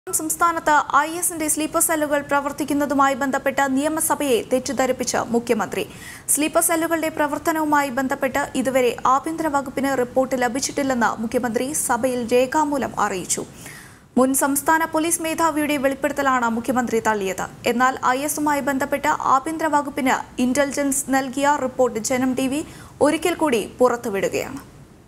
സംസ്ഥാനത്ത് ഐ എസിന്റെ സ്ലീപ്പർ സെല്ലുകൾ പ്രവർത്തിക്കുന്നതുമായി ബന്ധപ്പെട്ട് നിയമസഭയെ തെറ്റിദ്ധരിപ്പിച്ച മുഖ്യമന്ത്രി സ്ലീപ്പർ സെല്ലുകളുടെ പ്രവർത്തനവുമായി ബന്ധപ്പെട്ട് ഇതുവരെ ആഭ്യന്തര വകുപ്പിന് റിപ്പോർട്ട് ലഭിച്ചിട്ടില്ലെന്ന് മുഖ്യമന്ത്രി സഭയിൽ രേഖാമൂലം അറിയിച്ചു മുൻ സംസ്ഥാന പോലീസ് മേധാവിയുടെ വെളിപ്പെടുത്തലാണ് മുഖ്യമന്ത്രി തള്ളിയത് എന്നാൽ ഐ എസുമായി ബന്ധപ്പെട്ട് ആഭ്യന്തര വകുപ്പിന് ഇന്റലിജൻസ് നൽകിയ റിപ്പോർട്ട് ജനം ടി വി ഒരിക്കൽ കൂടി പുറത്തുവിടുകയാണ്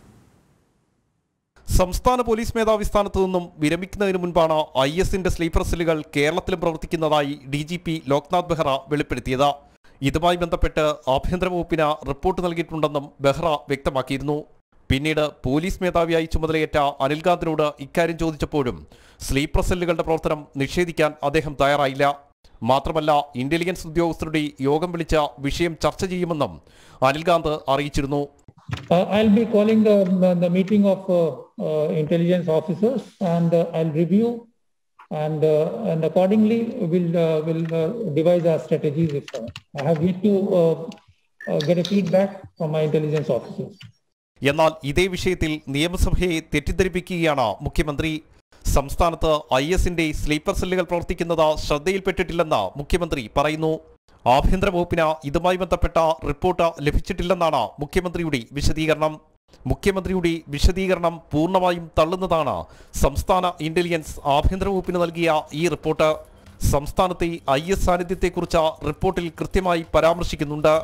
സംസ്ഥാന പോലീസ് മേധാവി സ്ഥാനത്തു നിന്നും വിരമിക്കുന്നതിന് മുൻപാണ് ഐ എസിന്റെ സ്ലീപ്പർ സെല്ലുകൾ കേരളത്തിലും പ്രവർത്തിക്കുന്നതായി D G P Loknath Behera വെളിപ്പെടുത്തിയത് ഇതുമായി ബന്ധപ്പെട്ട് ആഭ്യന്തര വകുപ്പിന് റിപ്പോർട്ട് നൽകിയിട്ടുണ്ടെന്നും ബെഹ്റ വ്യക്തമാക്കിയിരുന്നു പിന്നീട് പോലീസ് മേധാവിയായി ചുമതലയേറ്റ അനിൽകാന്തിനോട് ഇക്കാര്യം ചോദിച്ചപ്പോഴും സ്ലീപ്പർ സെല്ലുകളുടെ പ്രവർത്തനം നിഷേധിക്കാൻ അദ്ദേഹം തയ്യാറായില്ല മാത്രമല്ല ഇന്റലിജൻസ് ഉദ്യോഗസ്ഥരുടെ യോഗം വിളിച്ച വിഷയം ചർച്ച ചെയ്യുമെന്നും അനിൽകാന്ത് അറിയിച്ചിരുന്നു Uh, I'll be calling the, the meeting of uh, uh, intelligence officers and uh, I'll review and uh, and accordingly we'll uh, will uh, devise our strategies. If uh, I have yet to uh, uh, get a feedback from my intelligence officers. എന്നാൽ ഇതേ വിഷയത്തിൽ നിയമസഭയെ തെറ്റിദ്ധരിപ്പിക്കുകയാണ് മുഖ്യമന്ത്രി സംസ്ഥാനത്ത് I എസിന്റെ sleeper സെല്ലുകൾ പ്രവർത്തിക്കുന്നത് ശ്രദ്ധയിൽപ്പെട്ടിട്ടില്ലെന്ന് മുഖ്യമന്ത്രി പറയുന്നു ആഭ്യന്തര വകുപ്പിന് ഇതുമായി ബന്ധപ്പെട്ട റിപ്പോർട്ട് ലഭിച്ചിട്ടില്ലെന്നാണ് മുഖ്യമന്ത്രിയുടെ വിശദീകരണം മുഖ്യമന്ത്രിയുടെ വിശദീകരണം പൂർണ്ണമായും തള്ളുന്നതാണ് സംസ്ഥാന ഇന്റലിജൻസ് ആഭ്യന്തര വകുപ്പിന് നൽകിയ ഈ റിപ്പോർട്ട് സംസ്ഥാനത്തെ ഐ എസ് സാന്നിധ്യത്തെക്കുറിച്ച് റിപ്പോർട്ടിൽ കൃത്യമായി പരാമർശിക്കുന്നുണ്ട്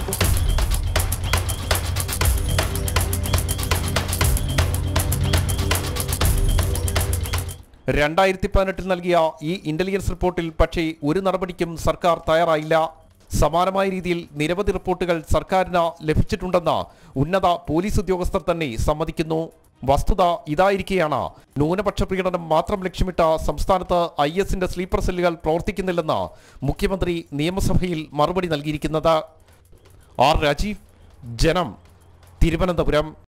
രണ്ടായിരത്തി പതിനെട്ടിൽ നൽകിയ ഈ ഇന്റലിജൻസ് റിപ്പോർട്ടിൽ പക്ഷേ ഒരു നടപടിക്കും സർക്കാർ തയ്യാറായില്ല സമാനമായ രീതിയിൽ നിരവധി റിപ്പോർട്ടുകൾ സർക്കാരിന് ലഭിച്ചിട്ടുണ്ടെന്ന് ഉന്നത പോലീസ് ഉദ്യോഗസ്ഥർ തന്നെ സമ്മതിക്കുന്നു വസ്തുത ഇതായിരിക്കെയാണ് ന്യൂനപക്ഷ പ്രകടനം മാത്രം ലക്ഷ്യമിട്ട സംസ്ഥാനത്ത് ഐ എസിന്റെ സ്ലീപ്പർ സെല്ലുകൾ പ്രവർത്തിക്കുന്നില്ലെന്ന് മുഖ്യമന്ത്രി നിയമസഭയിൽ മറുപടി നൽകിയിരിക്കുന്നത് ആർ രാജീവ് ജനം തിരുവനന്തപുരം